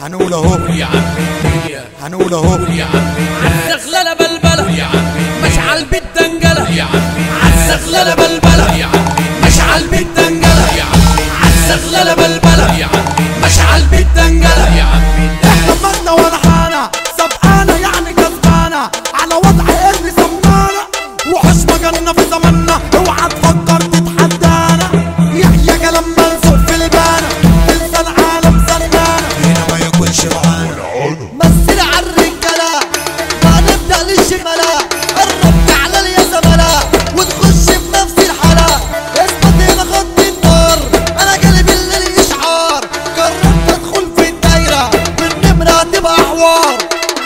هنقول اهو يا عم الدنيا هنقول اهو يا عم عالزغلله بلبله يا عم مشعل بالدنجله يا عم عالزغلله بلبله يا عم مشعل بالدنجله يا عم عالزغلله بلبله يا عم مشعل بالدنجله يا عم احنا مرنا ورحانة سبقانة يعني كسبانة على وضع اللي سمانا وحش مجالنا في زماننا اوعى تفكر تتحدانا يحيى كلام منسوق في البانة تنسى العالم سنانا هنا ما يكونش معانا مثل عالرجالة ما نبدأ للشمالة قرب تعالى يا زملاء وتخش بنفس الحالة اثبت هنا خط النار انا قلبي اللي الاشعار قررت ادخل في الدايرة والنمرة هتبقى حوار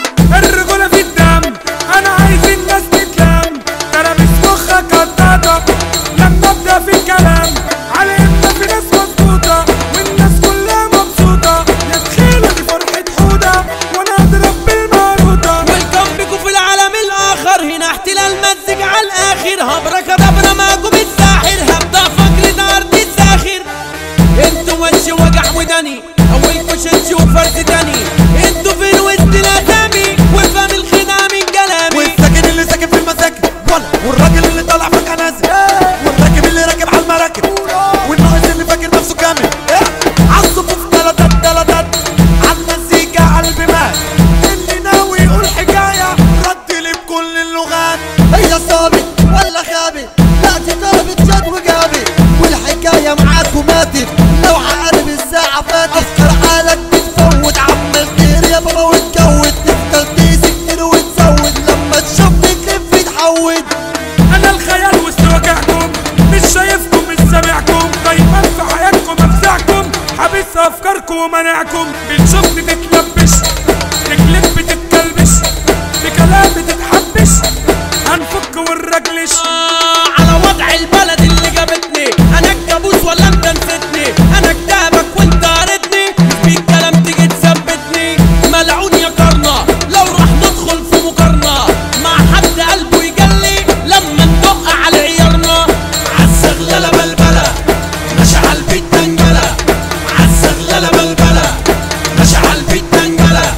الرجولة في الدم انا عايز الناس تتلم انا مش مخك قطاطة لما ابدا في الكلام على ان في ناس مظبوطة والناس كلها مبسوطة يا تخيلة دي فرحة حودة وانا اضرب بالماروطة ويلكم بيكم في العالم الاخر هنا احتلال مزج على الاخر هبرة كدبرة معكم الساحر هبدا فقرة عرض الساخر انتوا وش وجع وداني اولكوا شنش وفرد تاني انتوا فين وسط الاسامي وفهم الخدعة من كلامي والساكن اللي ساكن في المساكن ولا والراجل اللي طالع فجأة نازل والراكب اللي راكب على المراكب والناقص اللي فاكر نفسه كامل عالصفوف تلاتات تلاتات عالمزيكا قلبي مات اللي ناوي يقول حكاية رد لي بكل اللغات هي صابت ولا خابت لا دي ضربت جد وجابت والحكاية معاكم ماتت لو عقرب الساعة فاتت افكر حالك بتفوت عمال كتير يا بابا وتكوت تفضل تيسي كتير وتزود لما تشوفني تلف تحود انا الخيال وسط وجعكم مش شايفكم مش سامعكم دايما في حياتكم افزعكم حابس افكاركم ومناعكم بتشوفني تتلبش رجلك بتتكلبش بكلام بتتحبش هنفك ونرجلش آه على وضع البلد اللي جابتني انا الكابوس ولا انت نسيتني انا كتابك وانت قريتني في الكلام تيجي تثبتني ملعون يا كرنة لو راح ندخل في مقارنة مع حد قلبه يجلي لما ندق على عيارنا عالزغللة بلبلة مشعل بالدنجلة عالزغللة بلبلة مشعل بالدنجلة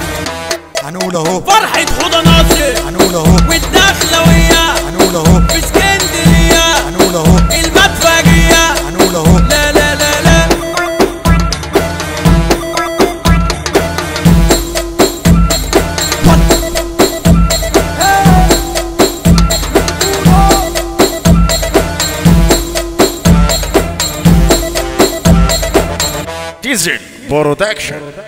هنقول اهو فرحة حوضة ناصر هنقول اهو والدخلوية هنقول اهو في اسكندرية هنقول اهو المدفعية هنقول اهو لا لا لا لا ديزل برودكشن